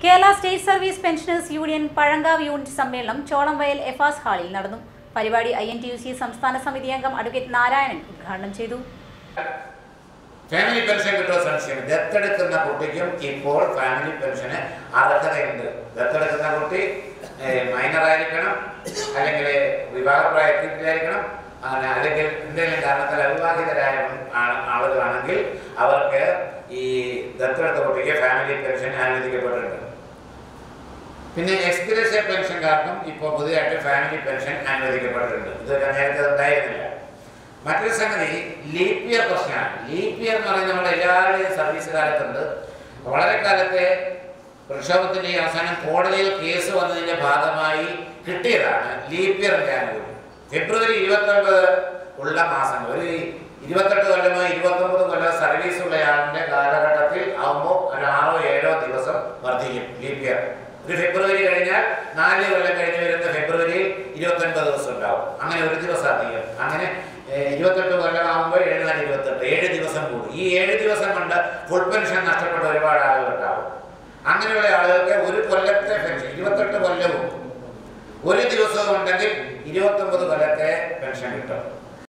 Kerala state service pensioners union Pazhankavu unit സമ്മേളനം ചോളംവയൽ എഫാസ് ഹാളിൽ നടന്നു പരിപാടി I N T U C സംസ്ഥാന സമിതി അംഗം അഡ്വക്കേറ്റ് നാരായണൻ ഉദ്ഘാടനം ചെയ്തു ഫാമിലി പെൻഷൻ കിട്ടുന്ന സംശയം ദത്തെടുക്കുന്ന കുട്ടിക്കും ഇപ്പോൾ ഫാമിലി പെൻഷന് അർഹതയുണ്ട് ദത്തെടുക്കുന്ന കുട്ടി മൈനർ ആയിരിക്കണം അല്ലെങ്കിൽ വിവാഹപ്രായത്തിലായിരിക്കണം അങ്ങനെ അല്ലെങ്കിൽ എന്തെങ്കിലും കാരണത്താൽ അവിവാഹിതരായ ആ- ആളുകളാണെങ്കിൽ അവർക്ക് ഈ ദത്തെടുത്ത കുട്ടിക്ക് ഫാമിലി പെൻഷൻ അനുവദിക്കപ്പെട്ടിട്ടുണ്ട് പിന്നെ എക്സ്ഗ്രേഷ്യ പെൻഷൻകാർക്കും ഇപ്പോൾ പുതിയതായിട്ട് ഫാമിലി പെൻഷൻ അനുവദിക്കപ്പെട്ടിട്ടുണ്ട് ഇതൊക്കെ നേരത്തെ ഉണ്ടായിരുന്നില്ല മറ്റൊരു സംഗതി ലീപ് ഇയർ പ്രശ്നമാണ് ലീപ് ഇയർ എന്ന് പറയുന്നത് നമ്മുടെ എല്ലാവരുടെയും സർവീസ് കാലത്തുണ്ട് വളരെ കാലത്തെ പ്രക്ഷോഭത്തിന്റെ ഈ അവസാനം കോടതിയിൽ കേസ് വന്നതിന്റെ ഭാഗമായി കിട്ടിയതാണ് ലീപ് ഇയറിന്റെ ആനുകൂല്യം ഫെബ്രുവരി ഇരുപത്തൊൻപത് ഉള്ള മാസങ്ങൾ ഒരു ഇരുപത്തെട്ട് കൊല്ലമോ ഇരുപത്തൊമ്പത് കൊല്ലം സർവീസ് ഉള്ളയാളിന്റെ കാലഘട്ടത്തിൽ ആകുമ്പോൾ ഒരു ആറോ ഏഴോ ദിവസം വർദ്ധിക്കും ലീപ് ഇയർ ഒരു ഫെബ്രുവരി കഴിഞ്ഞാൽ നാല് കൊല്ലം കഴിഞ്ഞ് വരുന്ന ഫെബ്രുവരിയിൽ ഇരുപത്തൊൻപത് ദിവസം ഉണ്ടാവും അങ്ങനെ ഒരു ദിവസം അധികം അങ്ങനെ ഏഹ്, ഇരുപത്തെട്ട് കൊല്ലം ആകുമ്പോൾ ഏഴ് നാല് ഇരുപത്തെട്ട് ഏഴ് ദിവസം കൂടും ഈ ഏഴ് ദിവസം കൊണ്ട് ഫുൾ പെൻഷൻ നഷ്ടപ്പെട്ട ഒരുപാട് ആളുകൾ ഉണ്ടാവും അങ്ങനെയുള്ള ആളുകൾക്ക് ഒരു കൊല്ലത്തെ പെൻഷൻ ഇരുപത്തെട്ട് കൊല്ലവും ഒരു ദിവസവും ഉണ്ടെങ്കിൽ ഇരുപത്തൊമ്പത് കൊല്ലത്തെ പെൻഷൻ കിട്ടും